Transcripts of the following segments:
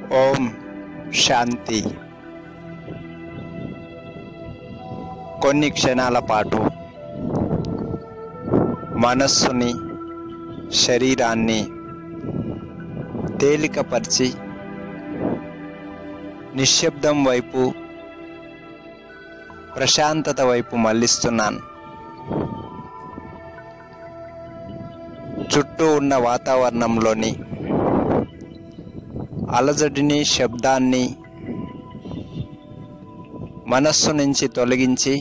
ఓం శాంతి కొన్ని క్షణాల పాటు మనస్సుని శరీరాన్ని తేలికపరిచి నిశ్శబ్దం వైపు ప్రశాంతత వైపు మళ్ళిస్తున్నాను చుట్టూ ఉన్న వాతావరణంలోని అలజడిని శబ్దాన్ని మనస్సు నుంచి తొలగించి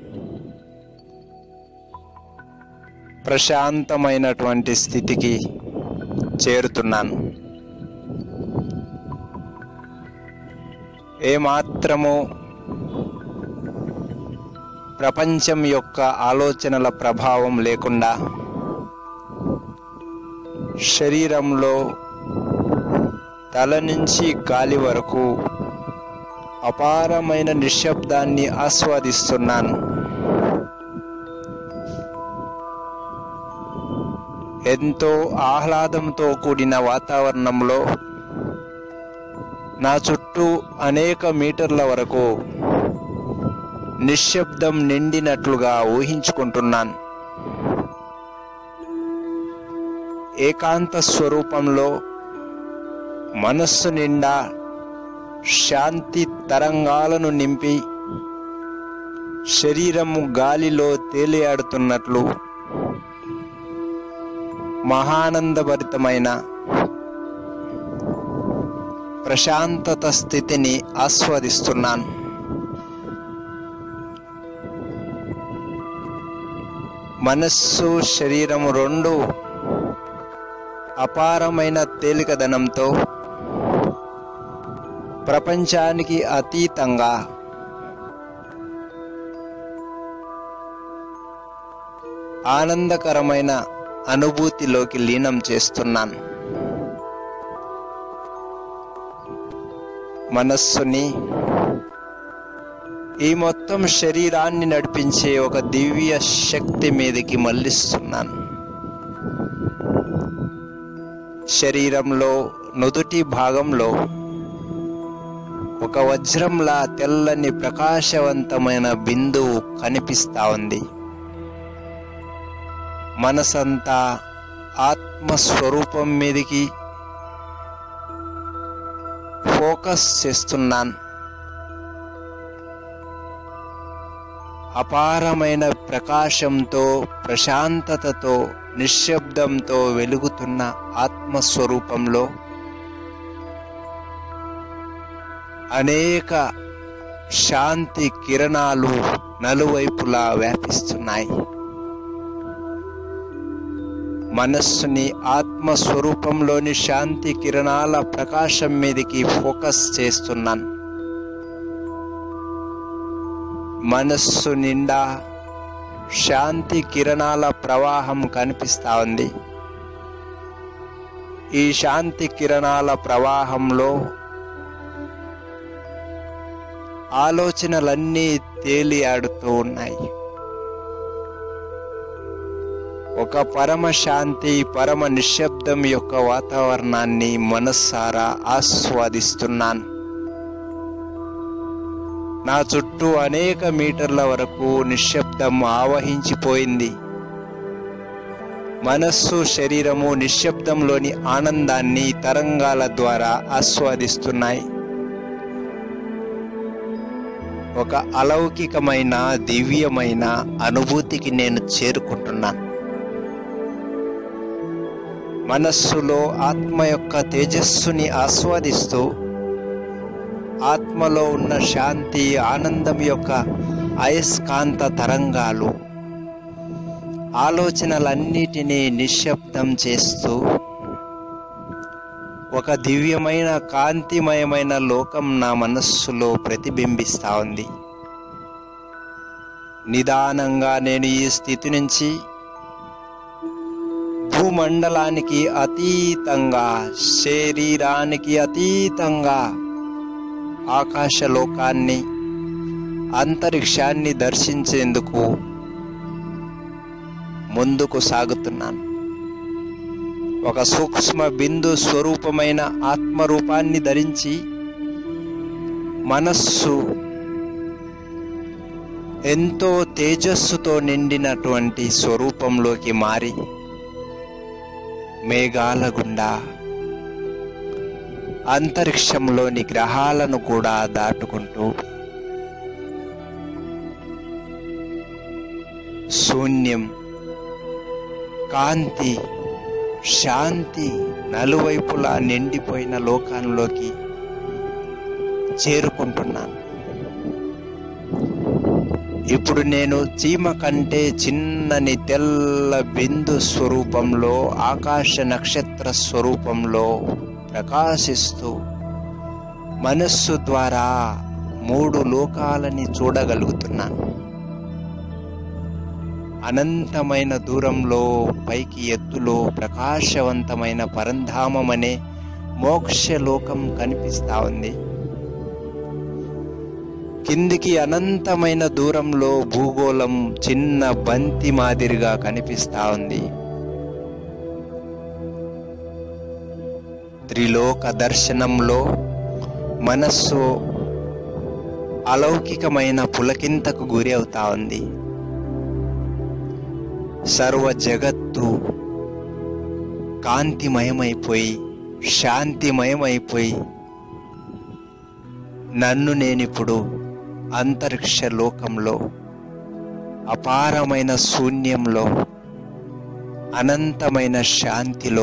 ప్రశాంతమైనటువంటి స్థితికి చేరుతున్నాను ఏమాత్రము ప్రపంచం యొక్క ఆలోచనల ప్రభావం లేకుండా శరీరంలో తల నుంచి గాలి వరకు అపారమైన నిశ్శబ్దాన్ని ఆస్వాదిస్తున్నాను ఎంతో ఆహ్లాదంతో కూడిన వాతావరణంలో నా చుట్టూ అనేక మీటర్ల వరకు నిశ్శబ్దం నిండినట్లుగా ఊహించుకుంటున్నాను ఏకాంత స్వరూపంలో మనస్సు నిండా శాంతి తరంగాలను నింపి శరీరము గాలిలో తేలియాడుతున్నట్లు మహానందభరితమైన ప్రశాంతత స్థితిని ఆస్వాదిస్తున్నాను మనస్సు శరీరము రెండు అపారమైన తేలికదనంతో ప్రపంచానికి అతీతంగా ఆనందకరమైన అనుభూతిలోకి లీనం చేస్తున్నాను మనస్సుని ఈ మొత్తం శరీరాన్ని నడిపించే ఒక దివ్య శక్తి మీదకి మళ్ళిస్తున్నాను శరీరంలో నుదుటి భాగంలో ఒక వజ్రంలా తెల్లని ప్రకాశవంతమైన బిందువు కనిపిస్తా ఉంది మనసంతా ఆత్మస్వరూపం మీదకి ఫోకస్ చేస్తున్నాను అపారమైన ప్రకాశంతో ప్రశాంతతతో నిశ్శబ్దంతో వెలుగుతున్న ఆత్మస్వరూపంలో అనేక శాంతి కిరణాలు నలువైపులా వ్యాపిస్తున్నాయి మనస్సుని ఆత్మస్వరూపంలోని శాంతి కిరణాల ప్రకాశం మీదకి ఫోకస్ చేస్తున్నాను మనస్సు నిండా శాంతి కిరణాల ప్రవాహం కనిపిస్తా ఉంది ఈ శాంతి కిరణాల ప్రవాహంలో ఆలోచనలన్నీ తేలియాడుతూ ఉన్నాయి ఒక పరమ శాంతి పరమ నిశ్శబ్దం యొక్క వాతావరణాన్ని మనస్సారా ఆస్వాదిస్తున్నాను నా చుట్టూ అనేక మీటర్ల వరకు నిశ్శబ్దం ఆవహించిపోయింది మనస్సు శరీరము నిశ్శబ్దంలోని ఆనందాన్ని తరంగాల ద్వారా ఆస్వాదిస్తున్నాయి ఒక అలౌకికమైన దివ్యమైన అనుభూతికి నేను చేరుకుంటున్నాను మనస్సులో ఆత్మ యొక్క తేజస్సుని ఆస్వాదిస్తూ ఆత్మలో ఉన్న శాంతి ఆనందం యొక్క అయస్కాంత తరంగాలు ఆలోచనలన్నిటినీ నిశ్శబ్దం చేస్తూ ఒక దివ్యమైన కాంతిమయమైన లోకం నా మనస్సులో ప్రతిబింబిస్తా ఉంది నిదానంగా నేను ఈ స్థితి నుంచి భూమండలానికి అతీతంగా శరీరానికి అతీతంగా ఆకాశలోకాన్ని అంతరిక్షాన్ని దర్శించేందుకు ముందుకు సాగుతున్నాను ఒక సూక్ష్మ బిందు స్వరూపమైన ఆత్మరూపాన్ని ధరించి మనస్సు ఎంతో తేజస్సుతో నిండినటువంటి స్వరూపంలోకి మారి మేఘాల గుండా అంతరిక్షంలోని గ్రహాలను కూడా దాటుకుంటూ శూన్యం కాంతి శాంతి నలువైపులా నిండిపోయిన లోకంలోకి చేరుకుంటున్నాను ఇప్పుడు నేను చీమ కంటే చిన్నని తెల్ల బిందు స్వరూపంలో ఆకాశ నక్షత్ర స్వరూపంలో ప్రకాశిస్తూ మనస్సు ద్వారా మూడు లోకాలని చూడగలుగుతున్నాను అనంతమైన దూరంలో పైకి ఎత్తులో ప్రకాశవంతమైన పరంధామం అనే మోక్షలోకం కనిపిస్తా ఉంది కిందికి అనంతమైన దూరంలో భూగోళం చిన్న బంతి మాదిరిగా కనిపిస్తా ఉంది త్రిలోక దర్శనంలో మనస్సు అలౌకికమైన పులకింతకు గురి అవుతా ఉంది సర్వ జగత్తు కాంతిమయమైపోయి శాంతిమయమైపోయి నన్ను నేనిప్పుడు అంతరిక్ష లోకంలో అపారమైన శూన్యంలో అనంతమైన శాంతిలో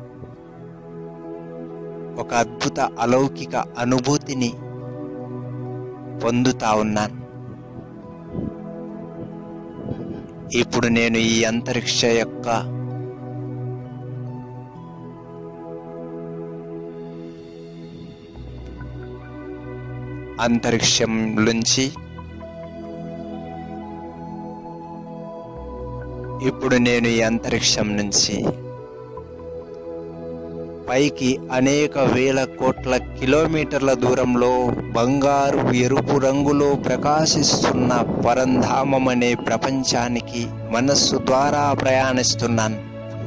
ఒక అద్భుత అలౌకిక అనుభూతిని పొందుతా ఉన్నాను ఇప్పుడు నేను ఈ అంతరిక్ష యొక్క అంతరిక్షం నుంచి ఇప్పుడు నేను ఈ అంతరిక్షం నుంచి పైకి అనేక వేల కోట్ల కిలోమీటర్ల దూరంలో బంగారు ఎరుపు రంగులో ప్రకాశిస్తున్న పరంధామం అనే ప్రపంచానికి మనస్సు ద్వారా ప్రయాణిస్తున్నాను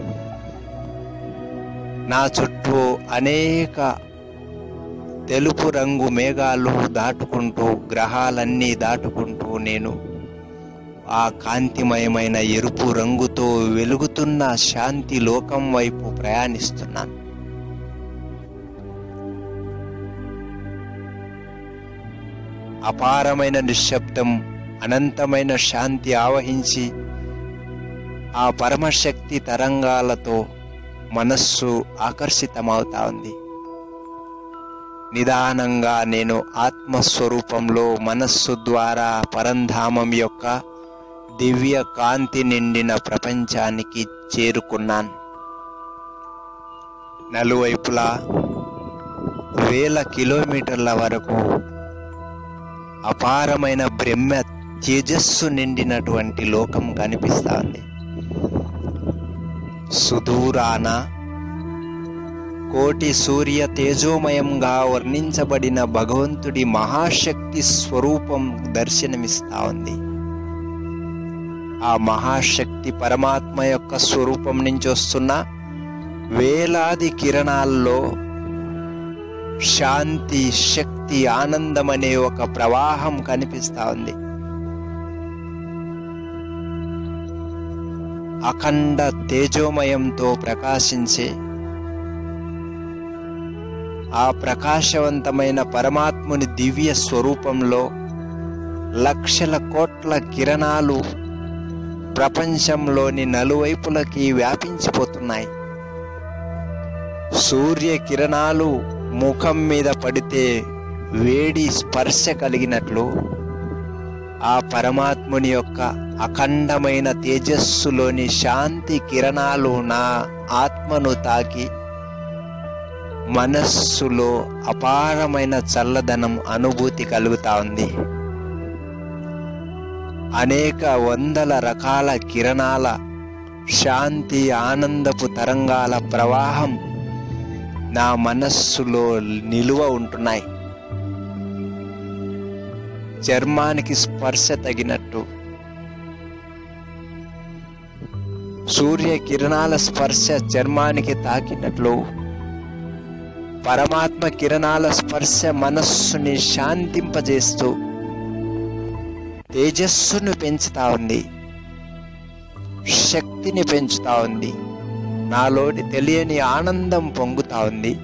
నా చుట్టూ అనేక తెలుపు రంగు మేఘాలు దాటుకుంటూ గ్రహాలన్నీ దాటుకుంటూ నేను ఆ కాంతిమయమైన ఎరుపు రంగుతో వెలుగుతున్న శాంతి లోకం వైపు ప్రయాణిస్తున్నాను అపారమైన నిశ్శబ్దం అనంతమైన శాంతి ఆవహించి ఆ పరమశక్తి తరంగాలతో మనస్సు ఆకర్షితమవుతా ఉంది నిదానంగా నేను ఆత్మస్వరూపంలో మనస్సు ద్వారా పరంధామం యొక్క దివ్య కాంతి నిండిన ప్రపంచానికి చేరుకున్నాను నలువైపులా వేల కిలోమీటర్ల వరకు అపారమైన బ్రహ్మ తేజస్సు నిండినటువంటి లోకం కనిపిస్తుంది సుదూరాన కోటి సూర్య తేజోమయంగా వర్ణించబడిన భగవంతుడి మహాశక్తి స్వరూపం దర్శనమిస్తా ఉంది ఆ మహాశక్తి పరమాత్మ యొక్క స్వరూపం నుంచి వస్తున్న వేలాది కిరణాల్లో శాంతి శక్తి ఆనందం అనే ఒక ప్రవాహం కనిపిస్తా ఉంది అఖండ తేజోమయంతో ప్రకాశించే ఆ ప్రకాశవంతమైన పరమాత్ముని దివ్య స్వరూపంలో లక్షల కోట్ల కిరణాలు ప్రపంచంలోని నలువైపులకి వ్యాపించిపోతున్నాయి సూర్య కిరణాలు ముఖం మీద పడితే వేడి స్పర్శ కలిగినట్లు ఆ పరమాత్ముని యొక్క అఖండమైన తేజస్సులోని శాంతి కిరణాలు నా ఆత్మను తాకి మనస్సులో అపారమైన చల్లదనం అనుభూతి కలుగుతా ఉంది అనేక వందల రకాల కిరణాల శాంతి ఆనందపు తరంగాల ప్రవాహం నా మనస్సులో నిలువ ఉంటున్నాయి చర్మానికి స్పర్శ తగినట్టు సూర్య కిరణాల స్పర్శ చర్మానికి తాకినట్లు పరమాత్మ కిరణాల స్పర్శ మనస్సుని శాంతింపజేస్తూ తేజస్సును పెంచుతా ఉంది శక్తిని పెంచుతా ఉంది నాలోని తెలియని ఆనందం పొంగుతా ఉంది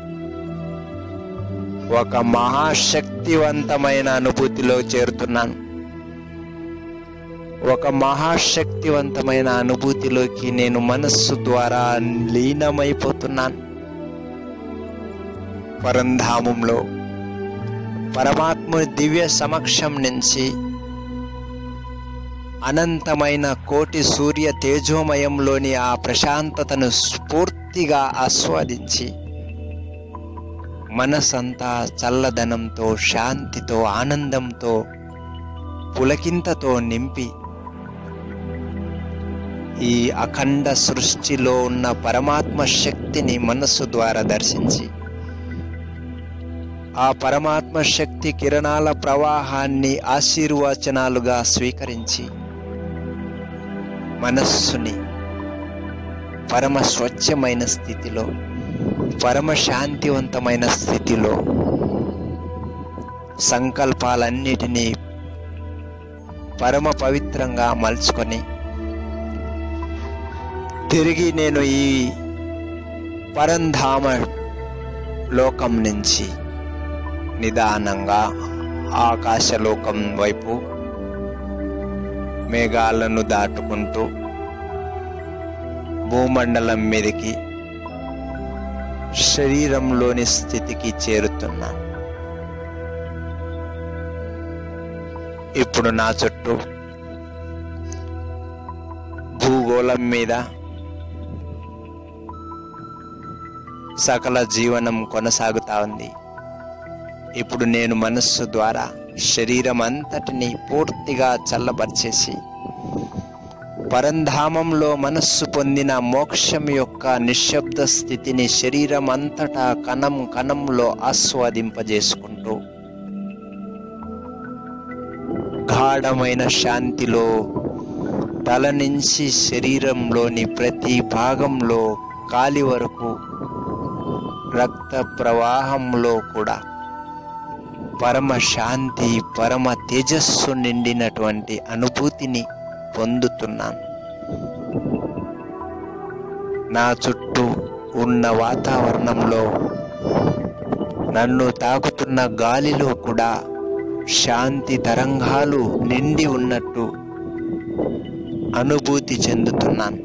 ఒక మహాశక్తివంతమైన అనుభూతిలో చేరుతున్నాను ఒక మహాశక్తివంతమైన అనుభూతిలోకి నేను మనస్సు ద్వారా లీనమైపోతున్నాను పరంధామంలో పరమాత్ముని దివ్య సమక్షం నుంచి అనంతమైన కోటి సూర్య తేజోమయంలోని ఆ ప్రశాంతతను స్ఫూర్తిగా ఆస్వాదించి మనసంతా చల్లదనంతో శాంతితో ఆనందంతో పులకింతతో నింపి ఈ అఖండ సృష్టిలో ఉన్న పరమాత్మ శక్తిని మనస్సు ద్వారా దర్శించి ఆ పరమాత్మ శక్తి కిరణాల ప్రవాహాన్ని ఆశీర్వచనాలుగా స్వీకరించి మనస్సుని పరమ స్వచ్ఛమైన స్థితిలో పరమ శాంతివంతమైన స్థితిలో సంకల్పాలన్నిటినీ పరమ పవిత్రంగా మలుచుకొని తిరిగి నేను ఈ పరంధామ లోకం నుంచి నిదానంగా ఆకాశలోకం వైపు మేఘాలను దాటుకుంటూ భూమండలం మీదకి శరీరంలోని స్థితికి చేరుతున్నాను ఇప్పుడు నా చుట్టూ భూగోళం మీద సకల జీవనం కొనసాగుతా ఉంది ఇప్పుడు నేను మనస్సు ద్వారా శరీరం అంతటిని పూర్తిగా చల్లబరిచేసి పరంధామంలో మనస్సు పొందిన మోక్షం యొక్క నిశ్శబ్ద స్థితిని శరీరం అంతటా కణం కణంలో ఆస్వాదింపజేసుకుంటూ గాఢమైన శాంతిలో తల నుంచి శరీరంలోని ప్రతి భాగంలో కాలి వరకు రక్త ప్రవాహంలో కూడా పరమ శాంతి పరమ తేజస్సు నిండినటువంటి అనుభూతిని పొందుతున్నాను నా చుట్టూ ఉన్న వాతావరణంలో నన్ను తాకుతున్న గాలిలో కూడా శాంతి తరంగాలు నిండి ఉన్నట్టు అనుభూతి చెందుతున్నాను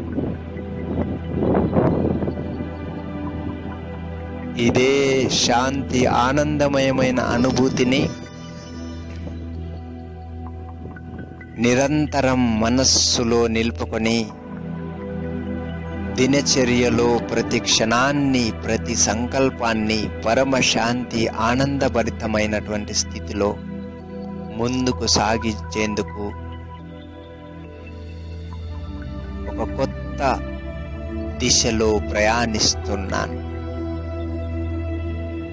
ఇదే శాంతి ఆనందమయమైన అనుభూతిని నిరంతరం మనస్సులో నిలుపుకొని దినచర్యలో ప్రతి క్షణాన్ని ప్రతి సంకల్పాన్ని పరమ శాంతి ఆనందభరితమైనటువంటి స్థితిలో ముందుకు సాగించేందుకు ఒక కొత్త దిశలో ప్రయాణిస్తున్నాను